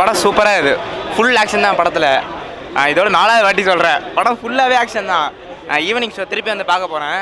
படம் சூப்பராக இது ஃபுல் ஆக்ஷன் தான் படத்தில் இதோட நாலாவது வாட்டி சொல்கிறேன் படம் ஃபுல்லாகவே ஆக்ஷன் தான் நான் ஈவினிங் ஷோ திருப்பி வந்து பார்க்க போகிறேன்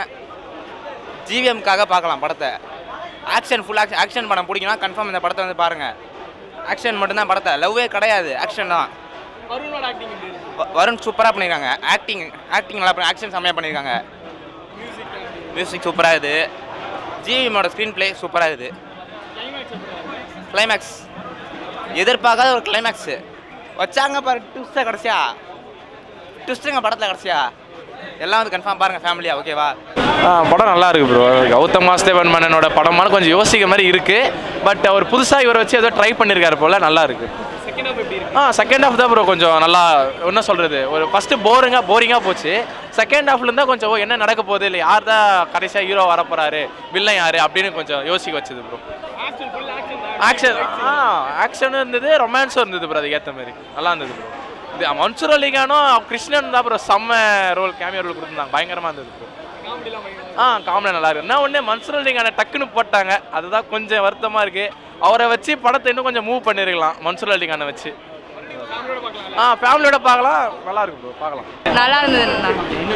ஜிவிஎம்காக பார்க்கலாம் படத்தை ஆக்ஷன் ஃபுல் ஆக்ஷன் ஆக்ஷன் படம் பிடிக்கும்னா கன்ஃபார்ம் இந்த படத்தை வந்து பாருங்கள் ஆக்ஷன் மட்டும்தான் படத்தை லவ்வே கிடையாது ஆக்ஷன் தான் வருணோட ஆக்டிங் எப்படி இருக்கு வ- வருண் சூப்பராக பண்ணியிருக்காங்க ஆக்டிங் ஆக்டிங் நல்லா பண்ணி ஆக்ஷன் செம்மையாக பண்ணியிருக்காங்க மியூசிக் மியூசிக் சூப்பராக இது ஜிவிஎம்மோட ஸ்க்ரீன் ப்ளே சூப்பராக இது கிளைமேக்ஸ் எப்படி இருக்கு கிளைமேக்ஸ் எதிர்பார்க்காத ஒரு கிளைமேக்ஸு வச்சாங்க பாரு ட்விஸ்ட்டை கடைசியா ட்விஸ்ட்டுங்க படத்தில் கடைசியா எல்லாம் வந்து கன்ஃபார்ம் பாருங்கள் ஃபேமிலியா ஓகேவா ஆ படம் நல்லா இருக்கு ப்ரோ கௌதம் வாசுதேவன் மன்னனோட படமான கொஞ்சம் யோசிக்க மாதிரி இருக்கு பட் அவர் புதுசாக இவரை வச்சு ஏதோ ட்ரை பண்ணியிருக்காரு போல நல்லா இருக்கு செகண்ட் ஹாஃப் எப்படி இருக்கு ஆ செகண்ட் ஹாஃப் தான் ப்ரோ கொஞ்சம் நல்லா என்ன சொல்கிறது ஒரு ஃபஸ்ட்டு போரிங்காக போரிங்காக போச்சு செகண்ட் ஹாஃப்ல இருந்தால் கொஞ்சம் ஓ, என்ன நடக்க போகுது இல்லை யார் தான் கடைசியாக ஹீரோ வரப்போறாரு வில்லன் யார் அப்படின்னு கொஞ்சம் யோசிக்க வச்சது ப்ரோ ஆக்ஷன் ஃபுல் ஆக்ஷன் தான் ஆக்ஷன் ஆ ஆக்ஷனும் இருந்தது ரொமான்ஸும் இருந்தது ப்ரோ அதுக்கேற்ற மாதிரி நல்லா இருந்தது ப்ரோ இது மன்சூர் அலிகானும் கிருஷ்ணன் தான் ப்ரோ செம்ம ரோல் கேமியோ ரோல் கொடுத்துருந்தாங்க பயங்கரமாக இருந்தது ப்ரோ காமெடிலாம் பயங்கரம் ஆ காமெடி நல்லா இருக்கு என்ன ஒன்று மன்சூர் அலிகான டக்குன்னு போட்டாங்க அதுதான் கொஞ்சம் வருத்தமாக இருக்கு அவரை வச்சு படத்தை இன்னும் கொஞ்சம் மூவ் பண்ணிருக்கலாம் மன்சூர் அலிகானை வச்சு ஃபேமிலியோட பார்க்கலாம் ஆ ஃபேமிலியோட பார்க்கலாம் நல்லா இருக்கு ப்ரோ பார்க்கலாம் நல்லா இருந்ததுண்ணா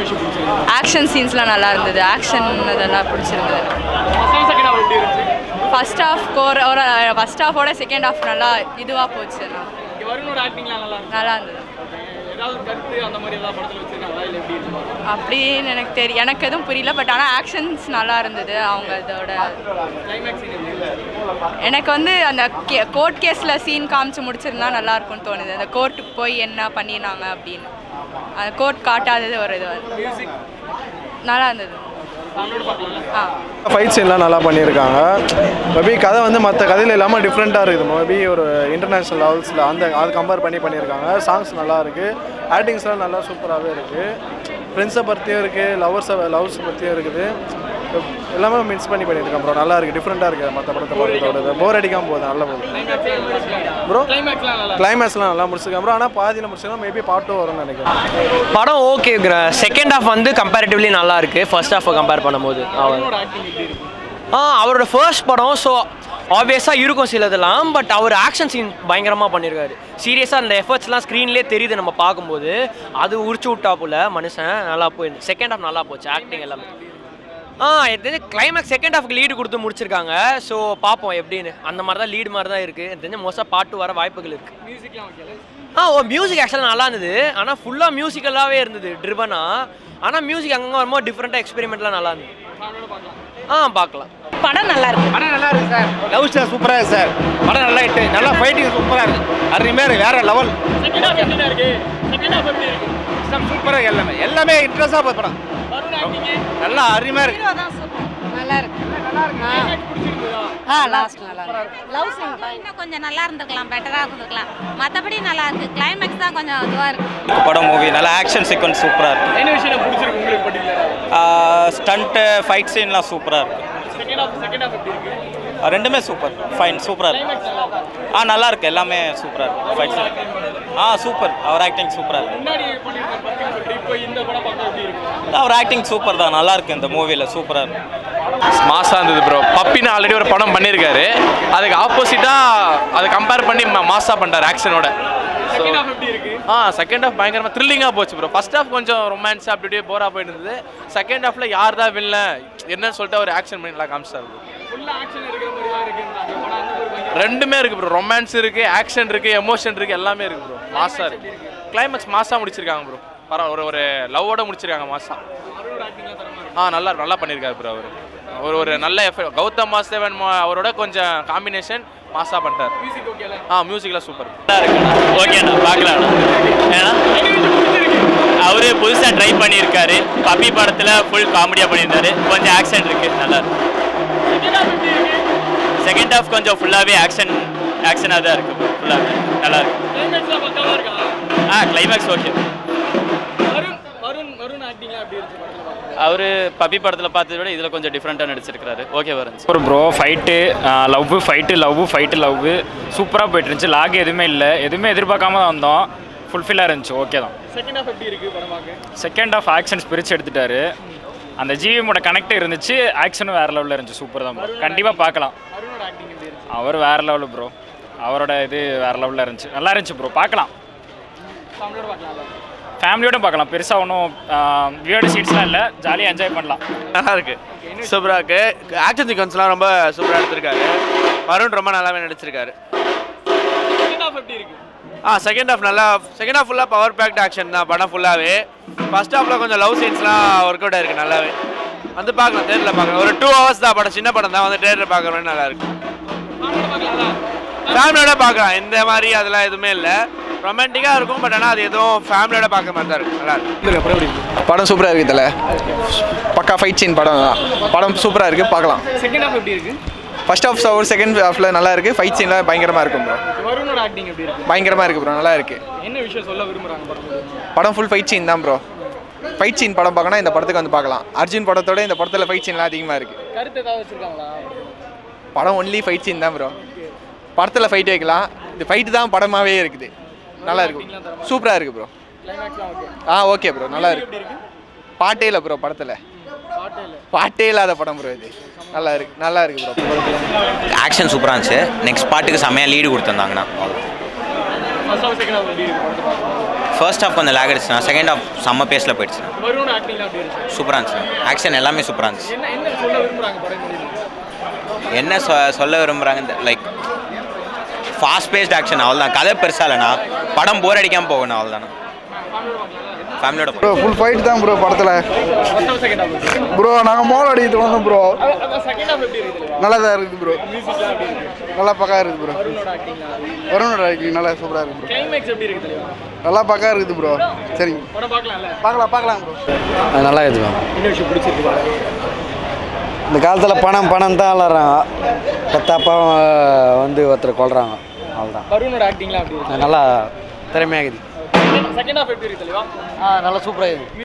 ஆக்ஷன் சீன்ஸ்லாம் நல்லா இருந்தது ஆக்ஷன் இதெல்லாம் பிடிச்சிருந்தது ஃபர்ஸ்ட் செகண்ட் ஹாஃப் எப்படி இருந்துச்சு ஃபர்ஸ்ட் ஹாஃப் கோர் ஒரு ஃபர்ஸ்ட் ஹாஃபோட செகண்ட் ஹாஃப் நல்லா இதுவாக போச்சுண்ணா இங்க வருணோட ஆக்டிங்லாம் நல்லா இருக்கு நல்லா இருந்தது ஏதாவது ஒரு கருத்து அந்த மாதிரி ஏதாவது படத்தில் வச்சிருக்காங்களா இல்லை எப்படி இருக்கு அப்படின்னு எனக்கு தெரியும் எனக்கு எதுவும் புரியல பட் ஆனால் ஆக்ஷன்ஸ் நல்லா இருந்தது அவங்க இதோட கிளைமேக்ஸ் எப்படி இருக்கு எனக்கு வந்து அந்த கோர்ட் கேஸில் சீன் காமிச்சு முடிச்சிருந்தா நல்லா இருக்கும்னு தோணுது அந்த கோர்ட்டுக்கு போய் என்ன பண்ணினாங்க அப்படின்னு அந்த கோர்ட் காட்டாதது ஒரு இது மியூசிக் நல்லா இருந்தது ஃபேமிலியோட பார்க்கலாம்ல ஆ ஃபைட் சீன்லாம் நல்லா பண்ணியிருக்காங்க மேபி கதை வந்து மற்ற கதையில் இல்லாமல் டிஃப்ரெண்ட்டாக இருக்குது மேபி ஒரு இன்டர்நேஷ்னல் லெவல்ஸில் அந்த அது கம்பேர் பண்ணி பண்ணியிருக்காங்க சாங்ஸ் நல்லா இருக்குது ஆக்டிங்ஸ்லாம் நல்லா சூப்பராகவே இருக்குது ஃப்ரெண்ட்ஸை பற்றியும் இருக்குது லவர்ஸை லவ்ஸ் பற்றியும் இருக்குது எல்லாமே மிக்ஸ் பண்ணி பண்ணியிருக்காங்க ப்ரோ நல்லா இருக்குது டிஃப்ரெண்ட்டாக இருக்குது மற்ற படத்தை படத்தோட போர் அடிக்காமல் போகுது நல்ல போகுது ப்ரோ கிளைமேக்ஸ்லாம் நல்லா கிளைமேக்ஸ்லாம் நல்லா முடிச்சிருக்காங்க ப்ரோ ஆனால் பாதியில் முடிச்சிருக்காங்க மேபி பார்ட் டூ வரும்னு நினைக்கிறேன் படம் ஓகே செகண்ட் ஹாஃப் வந்து கம்பேரிட்டிவ்லி நல்லா இருக்கு ஃபர்ஸ்ட் ஹாஃபை கம்பேர் பண்ணும்போது அவர் வருணோட ஆக்டிங் எப்படி இருக்கு ஆ அவரோட ஃபர்ஸ்ட் படம் ஸோ ஆப்வியஸாக இருக்கும் சிலதெல்லாம் பட் அவர் ஆக்ஷன் சீன் பயங்கரமாக பண்ணியிருக்காரு சீரியஸாக அந்த எஃபர்ட்ஸ்லாம் ஸ்க்ரீன்லேயே தெரியுது நம்ம பார்க்கும்போது அது உரிச்சு விட்டா போல மனுஷன் நல்லா போய் செகண்ட் ஹாஃப் நல்லா போச்சு ஆக்டிங் எல்லாமே ஆ இது கிளைமேக்ஸ் செகண்ட் ஹாஃப்க்கு லீடு கொடுத்து முடிச்சிருக்காங்க ஸோ பார்ப்போம் எப்படின்னு அந்த மாதிரி தான் லீடு மாதிரி தான் இருக்குது எனக்கு தெரிஞ்ச மோஸ்ட்டாக பாட்டு வர வாய்ப்புகள் இருக்குது மியூசிக்லாம் ஓகே ஆ ஓ மியூசிக் ஆக்சுவலாக நல்லா இருந்தது ஆனால் ஃபுல்லாக மியூசிக்கலாகவே இருந்தது ட்ரிவனா ஆனால் மியூசிக் அங்கங்கே வரும்போது டிஃப்ரெண்ட்டாக எக்ஸ்பெரிமெண்ட்லாம் நல்லா இருந்தது ஃபேமிலியோட பார்க்கலாம் ஆ பார்க்கலாம் படம் நல்லா இருக்கு படம் நல்லா இருக்கு சார் லவ் ஸ்டார் சூப்பராக இருக்கு சார் படம் நல்லா இட்டு நல்லா ஃபைட்டிங் சூப்பராக இருக்கு அருமையாக வேற லெவல் செகண்ட் ஹாஃப் எப்படி இருக்கு செகண்ட் ஹாஃப் எப்படி இருக்கு சூப்பராக எல்லாமே எல்லாமே இன்ட்ரெஸ்டாக போகுது படம் வருண் ஆக்டிங் நல்லா அருமையாக இருக்கு நல்லா இருக்கு கிளைமேக்ஸ் பிடிச்சிருந்ததா ஆ லாஸ்ட் நல்லா இருக்கு லவ் சீன் இன்னும் கொஞ்சம் நல்லா இருந்திருக்கலாம் பெட்டராக இருந்திருக்கலாம் மற்றபடி நல்லா இருக்கு கிளைமேக்ஸ் தான் கொஞ்சம் இதுவாக இருக்கு படம் மூவி நல்லா ஆக்ஷன் சீக்வன்ஸ் சூப்பராக இருக்கு என்ன விஷயம் பிடிச்சிருக்கு உங்களுக்கு பர்டிகுலராக ஸ்டண்ட்டு ஃபைட் சீன்லாம் சூப்பராக இருக்கு செகண்ட் ஹாஃப் செகண்ட் ஹாஃப் எப்படி இருக்கு ஆ, ரெண்டுமே சூப்பர் ஃபைன் சூப்பராக இருக்கு ஆ நல்லா இருக்கு எல்லாமே சூப்பராக இருக்கு ஃபைட் சீன் ஆ சூப்பர் அவர் ஆக்டிங் சூப்பராக இருக்கு முன்னாடி பண்ணியிருக்கேன் பத்தின்னு சொல்லிட்டு இப்போ இந்த படம் பார்த்தா எப்படி இருக்கு அவர் ஆக்டிங் சூப்பர் தான் நல்லா இருக்கு இந்த மூவியில் சூப்பராக இருக்கு மாசாக இருந்தது ப்ரோ பப்பின்னு ஆல்ரெடி ஒரு படம் பண்ணியிருக்காரு அதுக்கு ஆப்போசிட்டாக அதை கம்பேர் பண்ணி மாசாக பண்ணிட்டார் ஆக்ஷனோட ஸோ செகண்ட் ஹாஃப் எப்படி இருக்கு ஆ செகண்ட் ஹாஃப் பயங்கரமாக த்ரில்லிங்காக போச்சு ப்ரோ ஃபர்ஸ்ட் ஹாஃப் கொஞ்சம் ரொமான்ஸ் அப்படி இப்படியே போராக போயிட்டு இருந்தது செகண்ட் ஹாஃபில் யார் தான் வில்லன் என்னன்னு சொல்லிட்டு ஒரு ஆக்ஷன் பண்ணி நல்லா காமிச்சார் bro. ஃபுல்லாக ஆக்ஷன் இருக்கிற மாதிரி தான் இருக்குன்றாங்க படம் அந்த ஒரு பயங்கர ரெண்டுமே இருக்கு ப்ரோ ரொமான்ஸ் இருக்கு ஆக்ஷன் இருக்கு எமோஷன் இருக்கு எல்லாமே இருக்கு ப்ரோ மாசா இருக்கு கிளைமேக்ஸ் மாசா முடிச்சிருக்காங்க ப்ரோ பரவாயில்ல ஒரு ஒரு லவ்வோட முடிச்சிருக்காங்க மாசா அருணோட ஆக்டிங்லாம் தரமா இருக்கு ஆ நல்லா நல்லா பண்ணியிருக்காரு ப்ரோ அவர் ஒரு ஒரு நல்ல எஃபெக்ட் கௌதம் வாசுதேவன் மா- அவரோட கொஞ்சம் காம்பினேஷன் மாசா பண்ணிட்டார் மியூசிக் ஓகேல ஆ மியூசிக்லாம் சூப்பர் ஓகேண்ணா பார்க்கலாம் ஏன்னா அவரு புதுசாக ட்ரை பண்ணியிருக்காரு பப்பி படத்தில் ஃபுல் காமெடியாக பண்ணியிருந்தாரு கொஞ்சம் ஆக்ஷன் இருக்கு நல்லா இருக்கு செகண்ட் ஹாஃப் எப்படி இருக்கு செகண்ட் ஹாஃப் கொஞ்சம் ஃபுல்லாகவே ஆக்ஷன் ஆக்ஷனாக தான் இருக்கு ஃபுல்லாகவே நல்லா இருக்கு கிளைமேக்ஸ்லாம் பக்காவா இருக்கா ஆ கிளைமேக்ஸ் ஓகே வருண் வருண் வருண் ஆக்டிங்லாம் எப்படி இருக்கு படத்துல பார்க்க? அவர் பப்பி படத்தில் பார்த்ததை விட இதில் கொஞ்சம் டிஃப்ரெண்ட்டாக நடிச்சிருக்காரு ஓகே வரேன் ஒரு bro fight love fight love fight love சூப்பராக போயிட்டு இருந்துச்சு லாக் எதுவுமே இல்லை எதுவுமே எதிர்பார்க்காம தான் வந்தோம் ஃபுல்ஃபில்லாக இருந்துச்சு ஓகே தான் செகண்ட் ஹாஃப் எப்படி இருக்கு படம் பார்க்க செகண்ட் ஆஃப் ஆக்ஷன்ஸ் பிரித்து எடுத்துட்டாரு அந்த ஜிவிஎம்மோட கனெக்ட் இருந்துச்சு ஆக்ஷனும் வேறு லெவலில் இருந்துச்சு சூப்பர் தான் ப்ரோ கண்டிப்பாக பார்க்கலாம் அருணோட ஆக்டிங் எப்படி இருக்கு அவர் வேறு லெவலு ப்ரோ அவரோட இது வேறு லெவலில் இருந்துச்சு நல்லா இருந்துச்சு ப்ரோ பார்க்கலாம் ஃபேமிலியோட பார்க்கலாம்ல ஃபேமிலியோட பார்க்கலாம் பெருசாக ஒன்றும் வியர்டு சீட்ஸ்லாம் இல்லை ஜாலியாக என்ஜாய் பண்ணலாம் நல்லா இருக்கு சூப்பராக இருக்கு ஆக்ஷன் சீக்வன்ஸ்லாம் ரொம்ப சூப்பராக எடுத்திருக்காரு வருண் ரொம்ப நல்லாவே நடிச்சிருக்காரு செகண்ட் ஹாஃப் எப்படி இருக்கு ஆ செகண்ட் ஹாஃப் நல்லா செகண்ட் ஹாஃப் ஃபுல்லாக பவர் பேக்ட் ஆக்ஷன் தான் படம் ஃபுல்லாகவே ஃபர்ஸ்ட் ஹாஃபில் கொஞ்சம் லவ் சீன்ஸ்லாம் ஒர்க் அவுட் ஆயிருக்கு நல்லாவே வந்து பார்க்கலாம் தேட்டரில் பார்க்கலாம் ஒரு டூ ஹவர்ஸ் தான் படம் சின்ன படம் தான் வந்து தேட்டரில் பார்க்குற மாதிரி நல்லா இருக்கு ஃபேமிலியோட பார்க்கலாம் இந்த மாதிரி அதெல்லாம் எதுவுமே இல்லை ரொமான்டிக்காக இருக்கும் பட் ஆனால் அது எதுவும் ஃபேமிலியோட பார்க்க மாதிரி தான் இருக்கும் நல்லா இருக்கு படம் சூப்பராக இருக்குது தல பக்கா ஃபைட் சீன் படம் தான் படம் சூப்பராக இருக்குது பார்க்கலாம் செகண்ட் ஹாஃப் எப்படி இருக்கு ஃபர்ஸ்ட் ஹாஃப் ஒரு செகண்ட் ஹாஃபில் நல்லா இருக்குது ஃபைட் சீன்லாம் பயங்கரமாக இருக்கும் ப்ரோ வருணோட ஆக்டிங் எப்படி இருக்கு பயங்கரமாக இருக்குது ப்ரோ நல்லா இருக்குது என்ன விஷயம் சொல்ல விரும்புறாங்க படம் படம் ஃபுல் ஃபைட் சீன் தான் ப்ரோ ஃபைட் சீன் படம் பார்க்கணும் இந்த படத்துக்கு வந்து பார்க்கலாம் அர்ஜுன் படத்தோட இந்த படத்தில் ஃபைட் சீன்லாம் அதிகமாக இருக்குது கருத்து ஏதாவது வச்சிருக்காங்களா படம் ஒன்லி ஃபைட் சீன் தான் ப்ரோ படத்தில் ஃபைட் வைக்கலாம் இந்த ஃபைட்டு தான் படமாகவே இருக்குது நல்லா இருக்கும் சூப்பராக இருக்குது ப்ரோ கிளைமேக்ஸ்லாம் ஓகே ஆ ஓகே ப்ரோ நல்லா இருக்கு பாட்டே இல்லை ப்ரோ படத்தில் பாட்டே இல்லை பாட்டே இல்லாத படம் ப்ரோ இது நல்லா இருக்கு நல்லா இருக்கு ப்ரோ ஆக்ஷன் சூப்பராக இருந்துச்சு நெக்ஸ்ட் பாட்டுக்கு செம்மையாக லீடு கொடுத்துருந்தாங்கண்ணா ஃபர்ஸ்ட் ஹாஃப் செகண்ட் ஹாஃப் எப்படி இருக்கு படத்தை பார்க்க ஃபர்ஸ்ட் ஹாஃப் கொஞ்சம் லேக் அடிச்சுண்ணா செகண்ட் ஹாஃப் செம்ம பேஸில் போயிடுச்சுண்ணா வருணோட ஆக்டிங்லாம் எப்படி இருக்கு சூப்பராக இருந்துச்சுண்ணா ஆக்ஷன் எல்லாமே சூப்பராக இருந்துச்சு என்ன என்ன சொல்ல விரும்புறாங்க படம் முடியுது என்ன சொ சொல்ல விரும்புகிறாங்க லைக் ஃபாஸ்ட் பேஸ்ட் ஆக்ஷன் அவ்வளோதான் கதை பெருசாக இல்லைண்ணா படம் போர் அடிக்காமல் போகணும் அவ்வளோதாண்ணா ஃபேமிலியோட ப்ரோ ஃபுல் ஃபைட் தான் ப்ரோ படத்தில் first half second half bro நாங்கள் மோல் அடிக்கிட்டு வந்தோம் ப்ரோ செகண்ட் ஹாஃப் எப்படி இருக்கு தெளிவா நல்லா தான் இருக்குது ப்ரோ மியூசிக்லாம் எப்படி இருக்கு நல்லா பக்கா இருக்குது ப்ரோ வருணோட ஆக்டிங்லாம் வருணோட ஆக்டிங் நல்லா சூப்பராக இருக்குது ப்ரோ கிளைமேக்ஸ் எப்படி இருக்கு தெளிவா நல்லா பக்கா இருக்குது ப்ரோ சரிங்க படம் பார்க்கலாம்ல பார்க்கலாம் பார்க்கலாம் ப்ரோ நல்லா இருக்குது என்ன விஷயம் பிடிச்சிருக்கு படம் இந்த காலத்தில் பணம் பணம் தான் விளாட்றாங்க பத்தாப்பா வந்து ஒருத்தர் கொள்றாங்க அவ்வளோதான் வருணோட ஆக்டிங்லாம் எப்படி இருக்கு நல்லா திறமையாகுது செகண்ட் ஹாஃப் எப்படி இருக்கு தெளிவா ஆ நல்லா சூப்பராக இருக்குது